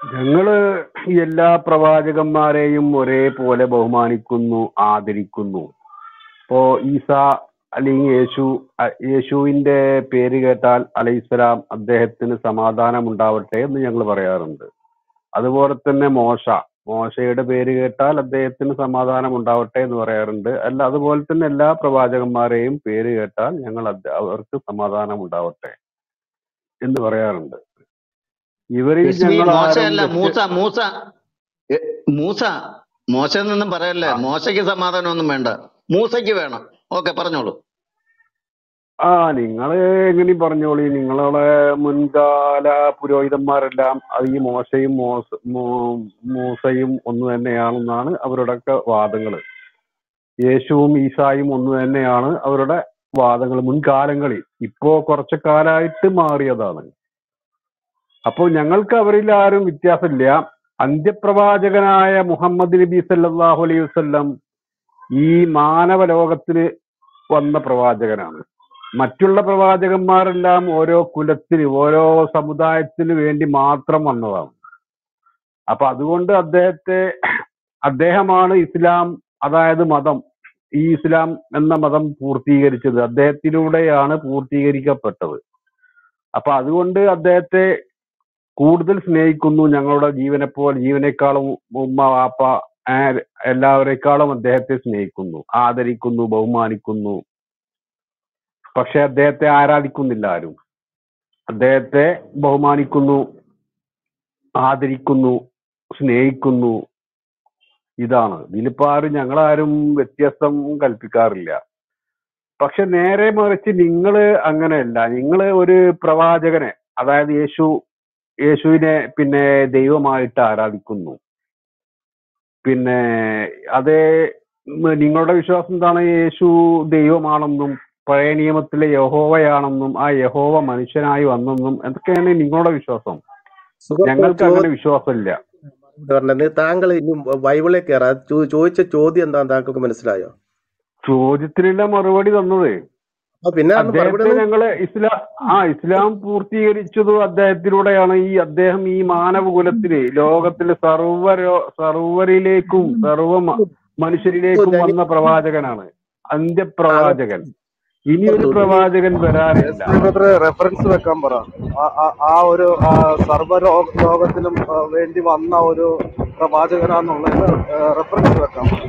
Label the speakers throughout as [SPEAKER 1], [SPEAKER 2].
[SPEAKER 1] ഞങ്ങള് എല്ലാ പ്രവാചകന്മാരെയും ഒരേപോലെ ബഹുമാനിക്കുന്നു ആദരിക്കുന്നു ഇപ്പോ ഈസ അല്ലെങ്കിൽ യേശു അ- യേശുവിന്റെ പേര് കേട്ടാൽ അലൈഹിസ്സലാം അദ്ദേഹത്തിന് സമാധാനം ഉണ്ടാവട്ടെ എന്ന് ഞങ്ങൾ പറയാറുണ്ട് അതുപോലെ തന്നെ മോശ മോശയുടെ പേര് കേട്ടാൽ അദ്ദേഹത്തിന് സമാധാനം ഉണ്ടാവട്ടെ എന്ന് പറയാറുണ്ട് അല്ല അതുപോലെ തന്നെ എല്ലാ പ്രവാചകന്മാരെയും പേര് കേട്ടാൽ ഞങ്ങൾ അത് അവർക്ക് സമാധാനം ഉണ്ടാവട്ടെ എന്ന് പറയാറുണ്ട് ഇവരിൽ
[SPEAKER 2] എസ്മി
[SPEAKER 1] ഞങ്ങൾ ആരും
[SPEAKER 2] മോശയല്ല
[SPEAKER 1] വ്യത്യ
[SPEAKER 2] മൂസ മൂസ എ, മൂസ മോശ എന്നൊന്നും പറയല്ലേ
[SPEAKER 1] ആ
[SPEAKER 2] മോശയ്ക്ക് സമാധാനമൊന്നും വേണ്ട മൂസയ്ക്ക് വേണം ഓക്കെ പറഞ്ഞോളൂ
[SPEAKER 1] ആ നിങ്ങള് എങ്ങനെയും പറഞ്ഞോളി നിങ്ങളെ മുൻകാല പുരോഹിതന്മാരെല്ലാം അത് ഈ മോശയും മോസ മൂ- മൂസയും ഒന്ന് തന്നെയാണെന്നാണ് അവരുടെയൊക്കെ വാദങ്ങള് യേശുവും ഈസായും ഒന്ന് തന്നെയാണ് അവരുടെ വാദങ്ങൾ മുൻകാലങ്ങളിൽ ഇപ്പോ കുറച്ചു കാലമായിട്ട് മാറിയതാണ് അപ്പോൾ ഞങ്ങൾക്ക് അവരിൽ ആരും വ്യത്യാസമില്ല അന്ത്യപ്രവാചകനായ മുഹമ്മദ് നബി സല്ലല്ലാഹു അലൈഹി വസല്ലം ഈ മാനവ ലോകത്തിന് വന്ന പ്രവാചകനാണ് മറ്റുള്ള പ്രവാചകന്മാരെല്ലാം ഓരോ കുലത്തിന് ഓരോ സമുദായത്തിന് വേണ്ടി മാത്രം വന്നതാണ് അപ്പൊ അതുകൊണ്ട് അദ്ദേഹത്തെ അദ്ദേഹമാണ് ഇസ്ലാം അതായത് മതം ഈ ഇസ്ലാം എന്ന മതം പൂർത്തീകരിച്ചത് അദ്ദേഹത്തിലൂടെയാണ് പൂർത്തീകരിക്കപ്പെട്ടത് അപ്പൊ അതുകൊണ്ട് അദ്ദേഹത്തെ കൂടുതൽ സ്നേഹിക്കുന്നു ഞങ്ങളുടെ ജീവനെപ്പോലെ ജീവനേക്കാളും ഉമ്മ വാപ്പ ആ, എല്ലാവരെക്കാളും അദ്ദേഹത്തെ സ്നേഹിക്കുന്നു ആദരിക്കുന്നു ബഹുമാനിക്കുന്നു പക്ഷെ അദ്ദേഹത്തെ ആരാധിക്കുന്നില്ല ആരും അദ്ദേഹത്തെ ബഹുമാനിക്കുന്നു ആദരിക്കുന്നു സ്നേഹിക്കുന്നു ഇതാണ് ഇതിലിപ്പോ ആരും ഞങ്ങളാരും വ്യത്യസ്തം കൽപ്പിക്കാറില്ല പക്ഷെ നേരെ മറിച്ച് നിങ്ങള് അങ്ങനെയല്ല നിങ്ങള് ഒരു പ്രവാചകനെ അതായത് യേശു യേശുവിനെ പിന്നെ ദൈവമായിട്ട് ആരാധിക്കുന്നു പിന്നെ അതേ ഉം, നിങ്ങളുടെ വിശ്വാസം എന്താണ് യേശു ദൈവമാണെന്നും പഴയ നിയമത്തിലെ യഹോവയാണെന്നും ആ യഹോവ മനുഷ്യനായി വന്നെന്നും എന്തൊക്കെയാണ് നിങ്ങളുടെ വിശ്വാസം
[SPEAKER 3] സുഹൃത്ത്
[SPEAKER 1] ഞങ്ങൾക്ക്
[SPEAKER 3] ചോദ്യം
[SPEAKER 1] അങ്ങനെ വിശ്വാസമില്ല
[SPEAKER 3] പറഞ്ഞത് താങ്കൾ ഇനി ബൈബിളിൽ കയറാ ചോ- ചോദിച്ച ചോദ്യം എന്താ താങ്കൾക്ക് മനസ്സിലായോ
[SPEAKER 1] ചോദ്യത്തിനുള്ള മറുപടി തന്നത്
[SPEAKER 3] ആ പിന്നെ അന്ന് മറുപടി
[SPEAKER 1] അദ്ദേഹത്തെ
[SPEAKER 3] ഒന്നും
[SPEAKER 1] ഞങ്ങള് ഇസ്ലാം ആ ഇസ്ലാം പൂർത്തീകരിച്ചതും അദ്ദേഹത്തിലൂടെയാണ് ഈ അദ്ദേഹം ഈ മാനവകുലത്തില് ലോകത്തിലെ സർവ സർവരിലേക്കും സർവ മ- മനുഷ്യരിലേക്കും
[SPEAKER 3] ഞാൻ
[SPEAKER 1] വന്ന പ്രവാചകനാണ് അന്ത്യപ്രവാചകൻ ഇനി ഒരു പ്രവാചകൻ വരാനില്ല
[SPEAKER 4] റെഫറൻസ് വെക്കാൻ പറ ആ- ആ- ആ ഒരു ആ, സർവ്വ ലോ- ലോകത്തിനും ആ, വേണ്ടി വന്ന ഒരു പ്രവാചകനാന്നുള്ളതിന് റെഫറൻസ് വെക്കാൻ പറ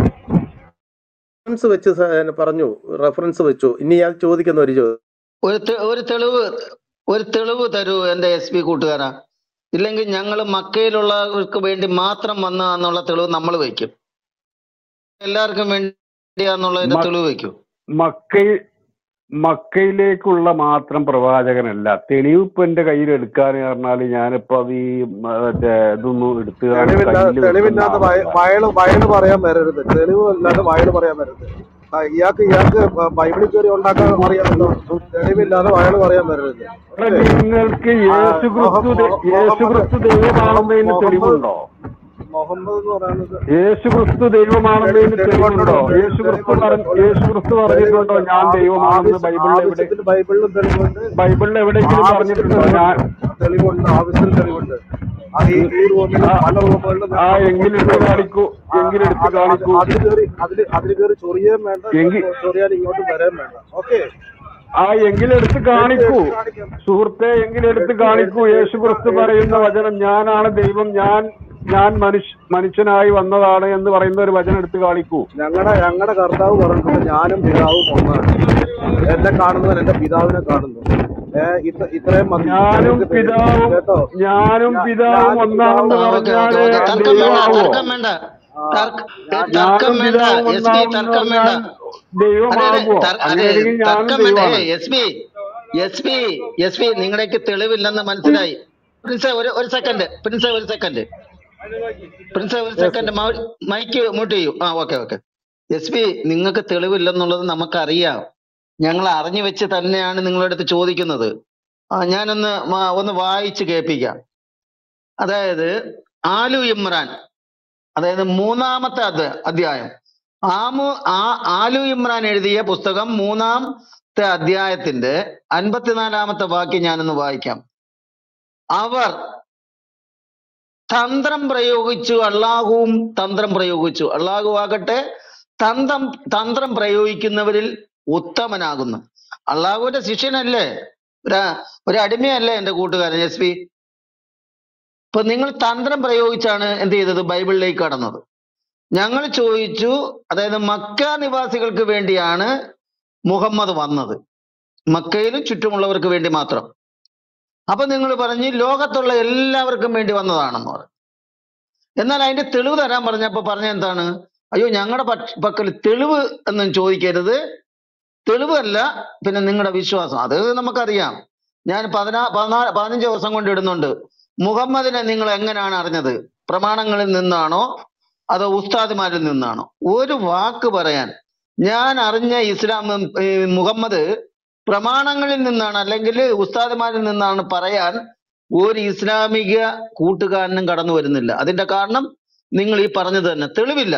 [SPEAKER 3] റെഫറൻസ് വെച്ച് സ- പറഞ്ഞു റെഫറൻസ് വെച്ചു ഇനി ഞാൻ ചോദിക്കുന്ന ഒരു ചോദ്യം
[SPEAKER 2] ഒരു തെ- ഒരു തെളിവ് ഒരു തെളിവ് തരൂ എന്റെ എസ് പി കൂട്ടുകാരാ ഇല്ലെങ്കിൽ ഞങ്ങൾ മക്കയിലുള്ളവർക്ക് വേണ്ടി മാത്രം വന്ന എന്നുള്ള തെളിവ് നമ്മൾ വയ്ക്കും എല്ലാവർക്കും വേണ്ടിയാന്നുള്ളതിന്റെ
[SPEAKER 1] മ-
[SPEAKER 2] തെളിവ് വയ്ക്കും
[SPEAKER 1] മക്കയിൽ മക്കയിലേക്കുള്ള മാത്രം പ്രവാചകനല്ല തെളിവ് ഇപ്പൊ എന്റെ കയ്യിൽ എടുക്കാന്ന് പറഞ്ഞാല് ഞാനിപ്പോ അത് ഈ മ- മറ്റേ ഇതൊന്നും എടുത്തു
[SPEAKER 4] തെളിവില്ലാതെ
[SPEAKER 1] കയ്യിൽ വെക്കുന്ന
[SPEAKER 4] തെളിവില്ലാതെ വയ-
[SPEAKER 1] ആളല്ല
[SPEAKER 4] വയല് വയല് പറയാൻ വരരുത് തെളിവില്ലാതെ വയല് പറയാൻ വരരുത് ആ, ഇയാൾക്ക് ഇയാൾക്ക് ബൈബിളിൽ കയറി ഉണ്ടാക്കാൻ അറിയാമല്ലോ തെളിവില്ലാതെ വയല് പറയാൻ വരരുത്
[SPEAKER 1] എടാ,
[SPEAKER 4] ഓക്കെ
[SPEAKER 1] നിങ്ങൾക്ക്
[SPEAKER 4] ആ,
[SPEAKER 1] യേശു ക്രിസ്തു
[SPEAKER 4] മുഹ- മുഹ-
[SPEAKER 1] യേശു
[SPEAKER 4] മുഹമ്മദ്
[SPEAKER 1] ക്രിസ്തു
[SPEAKER 4] മുഹ-
[SPEAKER 1] ദൈവമാണെന്നതിന്
[SPEAKER 4] മുഹമ്മദ്
[SPEAKER 1] തെളിവുണ്ടോ
[SPEAKER 4] മുഹമ്മദ് എന്ന് പറയുന്നത്
[SPEAKER 1] യേശു ക്രിസ്തു ദൈവമാണെന്നതിന് തെളിവുണ്ടോ യേശു ക്രിസ്തു പറഞ്ഞ യേശു ക്രിസ്തു പറഞ്ഞിട്ടുണ്ടോ ഞാൻ ദൈവമാണെന്ന് ബൈബിളിൽ എവിടെ
[SPEAKER 4] ആവശ്യത്തിന് ബൈബിളിലും തെളിവുണ്ട്
[SPEAKER 1] ബൈബിളിൽ എവിടെയെങ്കിലും
[SPEAKER 4] ആവശ്യത്തിന്
[SPEAKER 1] പറഞ്ഞിട്ടുണ്ടോ ഞാൻ
[SPEAKER 4] തെളിവുണ്ട് ആവശ്യത്തിന് തെളിവുണ്ട് അത് ഈ ഈ റൂമിലും
[SPEAKER 1] ആ
[SPEAKER 4] പല റൂമുകളിലും
[SPEAKER 1] ആ എങ്കിലെടുത്ത് കാണിക്കൂ എങ്കിലെടുത്ത് കാണിക്കൂ
[SPEAKER 4] അതിൽ കയറി അതിൽ അതിൽ കയറി ചൊറിയാൻ വേണ്ട
[SPEAKER 1] എങ്കിൽ
[SPEAKER 4] ചൊറിയാൻ ഇങ്ങോട്ട് വരാൻ വേണ്ട ഓക്കെ
[SPEAKER 1] ആ എങ്കിലെടുത്ത് കാണിക്കൂ സുഹൃത്തെ എങ്കിലെടുത്ത് കാണിക്കൂ യേശു ക്രിസ്തു പറയുന്ന വചനം ഞാനാണ് ദൈവം ഞാൻ ഞാൻ മനുഷ്യ മനുഷ്യനായി വന്നതാണ് എന്ന് പറയുന്ന ഒരു വചനം എടുത്ത് കാണിക്കൂ
[SPEAKER 4] ഞങ്ങളുടെ ഞങ്ങളുടെ കർത്താവ് പറഞ്ഞിട്ടുണ്ട് ഞാനും പിതാവും ഒന്നാണ് എന്നെ കാണുന്നവൻ എന്റെ പിതാവിനെ കാണുന്നു ഏഹ് ഇത്ര ഇത്രയും മതി
[SPEAKER 1] ഞാനും
[SPEAKER 4] ഞങ്ങൾക്ക് പേടി.
[SPEAKER 1] പിതാവും
[SPEAKER 4] കേട്ടോ
[SPEAKER 1] ഞാനും
[SPEAKER 4] ഞാ-
[SPEAKER 1] പിതാവും
[SPEAKER 4] ഞാനും
[SPEAKER 1] ഒന്നാണെന്ന്
[SPEAKER 2] ആ ഓക്കെ ഓക്കെ
[SPEAKER 1] പറഞ്ഞാല്
[SPEAKER 2] ഓക്കെ തർക്കം വേണ്ട
[SPEAKER 1] ദൈവമാവോ
[SPEAKER 2] തർക്കം വേണ്ട തർക്ക- ഏ, തർക്കം
[SPEAKER 1] ഞാനും
[SPEAKER 2] വേണ്ട
[SPEAKER 1] പിതാവും
[SPEAKER 2] എസ് പി
[SPEAKER 1] ഒന്നാണെന്ന്
[SPEAKER 2] തർക്കം വേണ്ട
[SPEAKER 1] പറഞ്ഞാൽ
[SPEAKER 2] അതെ അതെ
[SPEAKER 1] ദൈവമാകുമോ
[SPEAKER 2] തർ- അതെ
[SPEAKER 1] അങ്ങനെയാണെങ്കിൽ ഞാനും
[SPEAKER 2] തർക്കം വേണ്ട
[SPEAKER 1] ദൈവമാണ്
[SPEAKER 2] S P S P S P നിങ്ങളുടെക്ക് തെളിവില്ലെന്ന് മനസ്സിലായി പ്രിൻസെ ഒരു ഒരു സെക്കൻഡ് പ്രിൻസെ ഒരു സെക്കൻഡ് പ്രിൻസെ ഒരു സെക്കൻഡ് മൈക്ക് മ്യൂട്ട് ചെയ്യൂ ആ ഓക്കെ ഓക്കെ എസ് പി നിങ്ങൾക്ക് തെളിവില്ലെന്നുള്ളത് നമുക്കറിയാം ഞങ്ങൾ അറിഞ്ഞു വെച്ച് തന്നെയാണ് നിങ്ങളുടെ അടുത്ത് ചോദിക്കുന്നത് ആ ഞാനൊന്ന് മ- ഒന്ന് വായിച്ച് കേൾപ്പിക്കാം അതായത് ആലു ഇമ്രാൻ അതായത് മൂന്നാമത്തെ അധ്യ- അധ്യായം ആമു ആ ആലു ഇമ്രാൻ എഴുതിയ പുസ്തകം മൂന്നാമത്തെ അധ്യായത്തിന്റെ അൻപത്തിനാലാമത്തെ വാക്യം ഞാനൊന്ന് വായിക്കാം അവർ തന്ത്രം പ്രയോഗിച്ചു അള്ളാഹുവും തന്ത്രം പ്രയോഗിച്ചു അള്ളാഹു ആകട്ടെ തന്ത്രം തന്ത്രം പ്രയോഗിക്കുന്നവരിൽ ഉത്തമനാകുന്നു അള്ളാഹുവിന്റെ ശിഷ്യനല്ലേ ഒരു ഒരു അടിമയല്ലേ എന്റെ കൂട്ടുകാരൻ എസ് പി ഇപ്പൊ നിങ്ങൾ തന്ത്രം പ്രയോഗിച്ചാണ് എന്ത് ചെയ്തത് ബൈബിളിലേക്ക് കടന്നത് ഞങ്ങൾ ചോദിച്ചു അതായത് മക്ക നിവാസികൾക്ക് വേണ്ടിയാണ് മുഹമ്മദ് വന്നത് മക്കയിലും ചുറ്റുമുള്ളവർക്ക് വേണ്ടി മാത്രം അപ്പൊ നിങ്ങൾ പറഞ്ഞ് ലോകത്തുള്ള എല്ലാവർക്കും വേണ്ടി വന്നതാണെന്ന് പറഞ്ഞു എന്നാൽ അതിന്റെ തെളിവ് തരാൻ പറഞ്ഞപ്പോ പറഞ്ഞ എന്താണ് അയ്യോ ഞങ്ങളുടെ പക്കൽ തെളിവ് എന്നും ചോദിക്കരുത് തെളിവല്ല പിന്നെ നിങ്ങളുടെ വിശ്വാസം അത് നമുക്കറിയാം ഞാൻ പതിനാ പതിനാ പതിനഞ്ച് വർഷം കൊണ്ട് ഇടുന്നുണ്ട് മുഹമ്മദിനെ നിങ്ങൾ എങ്ങനെയാണ് അറിഞ്ഞത് പ്രമാണങ്ങളിൽ നിന്നാണോ അതോ ഉസ്താദുമാരിൽ നിന്നാണോ ഒരു വാക്ക് പറയാൻ ഞാൻ അറിഞ്ഞ ഇസ്ലാം ഉം, ഏ, മുഹമ്മദ് പ്രമാണങ്ങളിൽ നിന്നാണ് അല്ലെങ്കിൽ ഉസ്താദുമാരിൽ നിന്നാണ് പറയാൻ ഒരു ഇസ്ലാമിക കൂട്ടുകാരനും കടന്നു വരുന്നില്ല അതിന്റെ കാരണം നിങ്ങൾ ഈ പറഞ്ഞത് തന്നെ തെളിവില്ല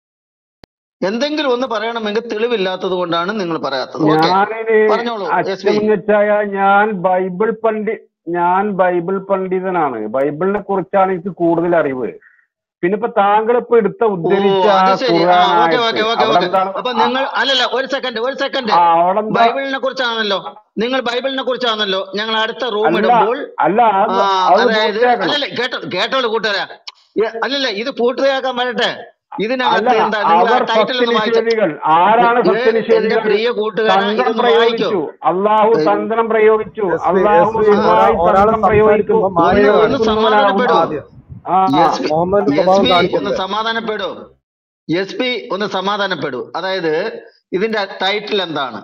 [SPEAKER 2] എന്തെങ്കിലും ഒന്ന് പറയണമെങ്കിൽ തെളിവില്ലാത്തത് കൊണ്ടാണ് നിങ്ങൾ പറയാത്തത് ഓക്കെ
[SPEAKER 1] ഞാനിന്
[SPEAKER 2] പറഞ്ഞോളൂ എസ് പി
[SPEAKER 1] അച്ഛൻ ഞാൻ ബൈബിൾ പണ്ഡി ഞാൻ ബൈബിൾ പണ്ഡിതനാണ് ബൈബിളിനെ കുറിച്ചാണ് എനിക്ക് കൂടുതൽ അറിവ് പിന്നെ ഇപ്പൊ താങ്കൾ ഇപ്പൊ എടുത്ത
[SPEAKER 2] ഓ
[SPEAKER 1] ഉദ്ധരിച്ച ആ
[SPEAKER 2] അത് ശരി ആ ഓക്കെ
[SPEAKER 1] ഖുർആനായത്ത്
[SPEAKER 2] ഓക്കെ ഓക്കെ
[SPEAKER 1] അവിടെ
[SPEAKER 2] ഓക്കെ
[SPEAKER 1] എന്താണ്
[SPEAKER 2] അപ്പൊ നിങ്ങൾ അല്ലല്ല ഒരു സെക്കൻഡ് ഒരു സെക്കൻഡ്
[SPEAKER 1] ആ അവിടെ എന്താ
[SPEAKER 2] ബൈബിളിനെ കുറിച്ചാണല്ലോ നിങ്ങൾ ബൈബിളിനെ കുറിച്ചാണല്ലോ ഞങ്ങൾ അടുത്ത റൂം
[SPEAKER 1] അല്ല
[SPEAKER 2] ഇടുമ്പോൾ
[SPEAKER 1] അല്ല
[SPEAKER 2] ആ
[SPEAKER 1] അത് അത്
[SPEAKER 2] അതായത്
[SPEAKER 1] പൂർത്തിയാക്കണം
[SPEAKER 2] അല്ലല്ല കേട്ടോ കേട്ടോളൂ കൂട്ടുകാരാ ഏ, അല്ലല്ല ഇത് പൂർത്തിയാക്കാൻ വരട്ടെ
[SPEAKER 1] അല്ല
[SPEAKER 2] ഇതിനകത്ത് എന്താ നിങ്ങൾ ആ
[SPEAKER 1] അവർ
[SPEAKER 2] ടൈറ്റിൽ ഒന്ന് വായിച്ച
[SPEAKER 1] സത്യനിഷേധികൾ ആരാണ്
[SPEAKER 2] ഏ, എന്റെ
[SPEAKER 1] സത്യനിഷേധികൾ
[SPEAKER 2] പ്രിയ കൂട്ടുകാരാ
[SPEAKER 1] തന്ത്രം
[SPEAKER 2] ഇതൊന്ന് വായിക്കോ
[SPEAKER 1] പ്രയോഗിച്ചു അള്ളാഹു
[SPEAKER 2] ഏ,
[SPEAKER 1] തന്ത്രം പ്രയോഗിച്ചു
[SPEAKER 4] S P
[SPEAKER 1] Allah
[SPEAKER 4] S P
[SPEAKER 2] ആ
[SPEAKER 1] ഇതുമായി
[SPEAKER 4] ഒരാൾ
[SPEAKER 1] തന്ത്രം പ്രയോഗിക്കും
[SPEAKER 4] സംസാരിക്കുമ്പോൾ
[SPEAKER 2] ഒന്ന്
[SPEAKER 4] മാന്യത
[SPEAKER 2] ഒന്ന്
[SPEAKER 1] പ്രയോഗിക്കുന്നവനാകും
[SPEAKER 2] സമാധാനപ്പെടൂ
[SPEAKER 4] ആദ്യം
[SPEAKER 1] ആ
[SPEAKER 2] എസ് പി
[SPEAKER 4] മുഹമ്മദിന്റെ
[SPEAKER 2] എസ്
[SPEAKER 4] സ്വഭാവം
[SPEAKER 2] പി ഒന്ന്
[SPEAKER 4] കാണിക്കരുത്
[SPEAKER 2] സമാധാനപ്പെടൂ എസ് പി ഒന്ന് സമാധാനപ്പെടൂ അതായത് ഇതിന്റെ ടൈറ്റിൽ എന്താണ്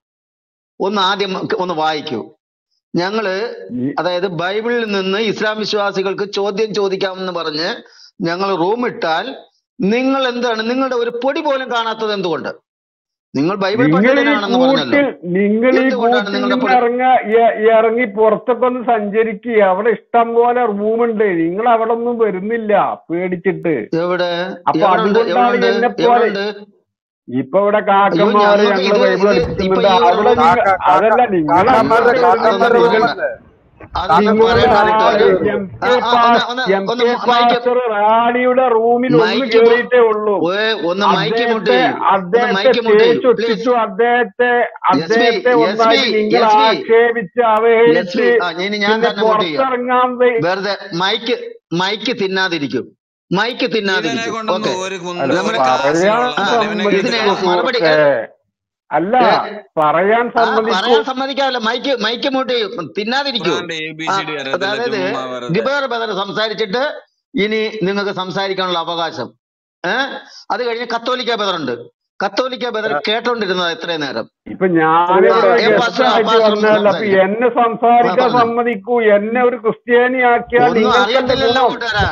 [SPEAKER 2] ഒന്ന് ആദ്യം ഒന്ന് വായിക്കൂ ഞങ്ങള്
[SPEAKER 1] ഈ-
[SPEAKER 2] അതായത് ബൈബിളിൽ നിന്ന് ഇസ്ലാം വിശ്വാസികൾക്ക് ചോദ്യം ചോദിക്കാമെന്ന് പറഞ്ഞ് ഞങ്ങൾ റൂം ഇട്ടാൽ നിങ്ങൾ എന്താണ് നിങ്ങളുടെ ഒരു പൊടി പോലും കാണാത്തത് എന്തുകൊണ്ട് നിങ്ങൾ ബൈബിൾ
[SPEAKER 1] നിങ്ങൾ ഈ
[SPEAKER 2] പണ്ഡിതനാണെന്ന് പറഞ്ഞല്ലോ
[SPEAKER 1] കൂട്ടിൽ നിങ്ങൾ ഈ
[SPEAKER 2] എന്തുകൊണ്ടാണ്
[SPEAKER 1] കൂട്ടിൽ
[SPEAKER 2] നിങ്ങളുടെ
[SPEAKER 1] നിന്ന്
[SPEAKER 2] പൊടി
[SPEAKER 1] ഇറങ്ങ ഇ- ഇറങ്ങി പുറത്തൊക്കെ ഒന്ന് സഞ്ചരിക്കുക അവിടെ ഇഷ്ടം പോലെ റൂമുണ്ട് നിങ്ങൾ അവിടെ ഒന്നും വരുന്നില്ല പേടിച്ചിട്ട്
[SPEAKER 2] എവിടെ
[SPEAKER 1] അപ്പൊ
[SPEAKER 2] എവിടെ ഉണ്ട് എവിടെ
[SPEAKER 1] അതുകൊണ്ടാണ്
[SPEAKER 2] ഉണ്ട്
[SPEAKER 1] എന്നെ
[SPEAKER 2] എവിടെ
[SPEAKER 1] പോലെ
[SPEAKER 2] ഉണ്ട്
[SPEAKER 1] ഇപ്പൊ ഇവിടെ
[SPEAKER 2] അയ്യോ
[SPEAKER 1] കാക്കന്മാര്
[SPEAKER 2] ഞങ്ങൾക്ക്
[SPEAKER 1] ഞങ്ങള്
[SPEAKER 2] ഇത്
[SPEAKER 1] ബൈബിൾ
[SPEAKER 2] ഇത് ഇപ്പൊ
[SPEAKER 1] എടുക്കുന്നുണ്ട്
[SPEAKER 2] ഈ ഒരു
[SPEAKER 1] അവിടെ
[SPEAKER 2] റൂം
[SPEAKER 1] നിങ്ങൾ
[SPEAKER 4] കാക്ക കാക്ക
[SPEAKER 1] അതല്ല നിങ്ങൾ
[SPEAKER 4] കാക്കാമാരുടെ
[SPEAKER 1] അങ്ങോട്ട്
[SPEAKER 2] അതൊന്നും
[SPEAKER 4] കാക്കാമാരുടെ
[SPEAKER 1] നിങ്ങൾ
[SPEAKER 2] പറയണ്ട
[SPEAKER 4] റൂമല്ലേ
[SPEAKER 2] അതൊന്നും
[SPEAKER 1] നിങ്ങളുടെ
[SPEAKER 2] പറയണ്ട
[SPEAKER 1] ആള്
[SPEAKER 2] കൂട്ടുകാര്
[SPEAKER 1] എം
[SPEAKER 2] ആ
[SPEAKER 1] കെ
[SPEAKER 2] ആ, ഒന്ന്
[SPEAKER 1] പാസ്
[SPEAKER 2] ഒന്ന്
[SPEAKER 1] എം
[SPEAKER 2] ഒന്ന്
[SPEAKER 1] കെ
[SPEAKER 2] മൈക്ക്
[SPEAKER 1] പാസ്റ്റർ റാണിയുടെ റൂമിൽ ഒന്ന്
[SPEAKER 2] മൈക്ക് മു-
[SPEAKER 1] കേറിയിട്ടേ ഉള്ളൂ
[SPEAKER 2] ഓയെ ഒന്ന് മൈക്ക് മ്യൂട്ട്
[SPEAKER 1] അദ്ദേഹത്തെ
[SPEAKER 2] ചെയ്യൂ ഒന്ന്
[SPEAKER 1] അദ്ദേഹത്തെ
[SPEAKER 2] മൈക്ക് മ്യൂട്ട് ചെയ്യൂ പ്ലീസ്
[SPEAKER 1] തേച്ചൊട്ടിച്ചു അദ്ദേഹത്തെ
[SPEAKER 2] എസ് ബി
[SPEAKER 1] അദ്ദേഹത്തെ
[SPEAKER 2] എസ് ബി
[SPEAKER 1] ഒന്നായിട്ട് നിങ്ങൾ
[SPEAKER 2] എസ് ബി
[SPEAKER 1] ആക്ഷേപിച്ച്
[SPEAKER 2] എസ്
[SPEAKER 1] അവഹേളിച്ച്
[SPEAKER 2] ബി ആ ഇനി ഞാൻ
[SPEAKER 1] പിന്നെ
[SPEAKER 2] തന്നെ മ്യൂട്ട് ചെയ്യാം
[SPEAKER 1] പുറത്തിറങ്ങാൻ വെ-
[SPEAKER 2] വെറുതെ മൈക്ക് മൈക്ക് തിന്നാതിരിക്കും മൈക്ക്
[SPEAKER 5] ഇതിനെ
[SPEAKER 2] തിന്നാതിരിക്കും
[SPEAKER 5] കൊണ്ടൊന്നും
[SPEAKER 2] ഓക്കെ
[SPEAKER 5] ഒരു
[SPEAKER 1] അല്ല
[SPEAKER 5] കുന്തം
[SPEAKER 2] നമ്മള്
[SPEAKER 5] ഒരു കാശും
[SPEAKER 1] പറയാൻ
[SPEAKER 5] കൊള്ളാൻ
[SPEAKER 2] ആ
[SPEAKER 5] ഇവനെ
[SPEAKER 2] ഇതിന്
[SPEAKER 5] കേട്ടിട്ട്
[SPEAKER 2] മറുപടി
[SPEAKER 1] സമ്മതിക്കൂ
[SPEAKER 2] ഏ,
[SPEAKER 1] സുഹൃത്തെ അല്ല
[SPEAKER 2] ഏ,
[SPEAKER 1] പറയാൻ
[SPEAKER 2] ആ
[SPEAKER 1] സമ്മതിക്കൂ
[SPEAKER 2] പറയാൻ സമ്മതിക്കാമല്ലോ മൈക്ക് മൈക്ക് മ്യൂട്ട് ചെയ്യും തിന്നാതിരിക്കൂ
[SPEAKER 5] ഖുറാന്റെ എ ബി
[SPEAKER 2] ആ
[SPEAKER 5] സി ഡി അറിയത്തില്ല
[SPEAKER 2] അതായത്
[SPEAKER 5] ചുമ്മാ വെറുതെ
[SPEAKER 2] ഗിബേർ ബദർ സംസാരിച്ചിട്ട് ഇനി നിങ്ങൾക്ക് സംസാരിക്കാനുള്ള അവകാശം ഏഹ് അത് കഴിഞ്ഞ് കത്തോലിക്ക ബദറുണ്ട് കത്തോലിക്ക ബദർ കേട്ടോണ്ടിരുന്നത് എത്രയും നേരം
[SPEAKER 1] ഇപ്പൊ
[SPEAKER 2] ആ
[SPEAKER 1] ഞാനിവിടെ
[SPEAKER 2] ഏ
[SPEAKER 1] ഗസ്റ്റ്
[SPEAKER 2] പാസ്റ്റർ ആ
[SPEAKER 1] ആയിട്ട്
[SPEAKER 2] പാസ്റ്റർ
[SPEAKER 1] വന്നതല്ല അപ്പൊ
[SPEAKER 2] സംസാരിക്കും
[SPEAKER 1] എന്നെ
[SPEAKER 2] ആ
[SPEAKER 1] സംസാരിക്കാൻ
[SPEAKER 2] പറഞ്ഞു
[SPEAKER 1] സമ്മതിക്കൂ എന്നെ ഒരു ക്രിസ്ത്യാനിയാക്കിയാൽ
[SPEAKER 2] ഒന്നും
[SPEAKER 1] നിങ്ങൾക്ക് എന്ത്
[SPEAKER 2] അറിയത്തില്ലല്ലോ
[SPEAKER 1] ഗുണം
[SPEAKER 2] കൂട്ടുകാരാ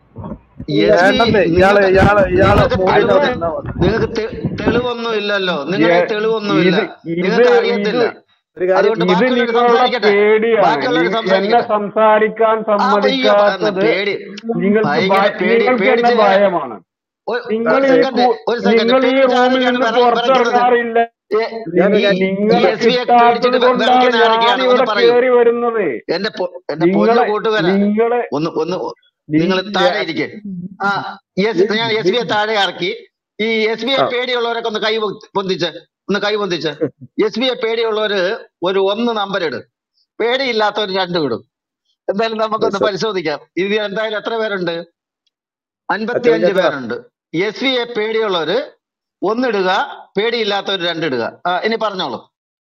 [SPEAKER 2] എസ് ബി
[SPEAKER 4] വേണ്ടെന്നേ ഇയാള്
[SPEAKER 2] നിങ്ങൾക്ക്
[SPEAKER 4] ഇയാള് ഇയാള്
[SPEAKER 2] നിങ്ങൾക്ക്
[SPEAKER 4] മൂടിയിട്ട്
[SPEAKER 2] തെളിവ്
[SPEAKER 4] അവിടെ ഇരുന്നാ മതി
[SPEAKER 2] നിങ്ങൾക്ക് തെ- തെളിവൊന്നും ഇല്ലല്ലോ നിങ്ങളുടെ
[SPEAKER 1] എ-
[SPEAKER 2] തെളിവൊന്നുമില്ല
[SPEAKER 1] ഇത് ഇത്
[SPEAKER 2] നിങ്ങൾക്ക്
[SPEAKER 1] ഇത്
[SPEAKER 2] അറിയത്തില്ല
[SPEAKER 4] ഒരു കാര്യം
[SPEAKER 2] അതുകൊണ്ട്
[SPEAKER 1] ഇത്
[SPEAKER 2] ബാക്കിയുള്ളവർ
[SPEAKER 1] നിങ്ങളുടെ
[SPEAKER 2] സംസാരിക്കട്ടെ
[SPEAKER 1] പേടിയാണ്
[SPEAKER 2] ബാക്കിയുള്ളവർ
[SPEAKER 1] നി- എന്നെ
[SPEAKER 2] സംസാരിക്കട്ടെ
[SPEAKER 1] സംസാരിക്കാൻ
[SPEAKER 2] ആ അയ്യോ പ-
[SPEAKER 1] സമ്മതിക്കാത്തത്
[SPEAKER 2] പേടി
[SPEAKER 1] നിങ്ങൾക്ക്
[SPEAKER 2] ഭയങ്കര
[SPEAKER 1] ഭയ-
[SPEAKER 2] പേടി
[SPEAKER 1] നിങ്ങൾക്ക് എന്നെ
[SPEAKER 2] പേടിച്ച്
[SPEAKER 1] ഭയമാണ്
[SPEAKER 2] ഒരു
[SPEAKER 1] നിങ്ങൾ
[SPEAKER 2] ഒരു
[SPEAKER 1] ഈ
[SPEAKER 2] സെക്കൻഡ്
[SPEAKER 1] കൂ-
[SPEAKER 2] ഒരു സെക്കൻഡ്
[SPEAKER 1] നിങ്ങൾ ഈ
[SPEAKER 2] പേടിച്ച്
[SPEAKER 1] റൂമിൽ
[SPEAKER 2] ആരൊക്കെയാണ്
[SPEAKER 1] നിന്ന്
[SPEAKER 2] വിറ- വിറയ്ക്കുന്നത്
[SPEAKER 1] പുറത്തിറങ്ങാറില്ല
[SPEAKER 2] ഏ,
[SPEAKER 4] ഞാൻ
[SPEAKER 2] ഈ
[SPEAKER 4] കാര്യം
[SPEAKER 1] നിങ്ങളെ
[SPEAKER 2] എസ് വിയെ
[SPEAKER 1] കിട്ടാത്തത്
[SPEAKER 2] പേടിച്ചിട്ട് വെ-
[SPEAKER 1] കൊണ്ടാണ്
[SPEAKER 2] വിറയ്ക്കുന്ന
[SPEAKER 1] ഞാൻ
[SPEAKER 2] ആരൊക്കെയാണ് ഒന്ന്
[SPEAKER 1] ഇവിടെ
[SPEAKER 2] പറയൂ
[SPEAKER 1] കയറി വരുന്നത്
[SPEAKER 2] എന്റെ പൊ- എന്റെ പൊന്നു
[SPEAKER 1] നിങ്ങളെ
[SPEAKER 2] കൂട്ടുകാരാ
[SPEAKER 1] നിങ്ങളെ
[SPEAKER 2] ഒന്ന് ഒന്ന്
[SPEAKER 1] നി-
[SPEAKER 2] നിങ്ങൾ താഴെ ഇരിക്കെ ആ എസ് ഞാൻ എസ് ബി ഐ താഴെ ഇറക്കി ഈ എസ് ബി ഐ
[SPEAKER 3] ആ.
[SPEAKER 2] പേടിയുള്ളവരൊക്കെ ഒന്ന് കൈ പൊ- പൊന്തിച്ച് ഒന്ന് കൈ പൊന്തിച്ച് എസ് ബി ഐ പേടിയുള്ളവര് ഒരു ഒന്ന് നമ്പർ ഇടും പേടിയില്ലാത്തവർ രണ്ട് വിടും എന്തായാലും നമുക്കൊന്ന്
[SPEAKER 3] Yes, sir.
[SPEAKER 2] പരിശോധിക്കാം ഇത് എന്തായാലും എത്ര പേരുണ്ട് അൻപത്തി
[SPEAKER 3] അച്ഛൻ
[SPEAKER 2] അഞ്ച്
[SPEAKER 3] ചേട്ടാ.
[SPEAKER 2] പേരുണ്ട് എസ് ബി ഐ പേടിയുള്ളവര് ഒന്നിടുക പേടിയില്ലാത്തവർ രണ്ടിടുക ആ, ഇനി പറഞ്ഞോളൂ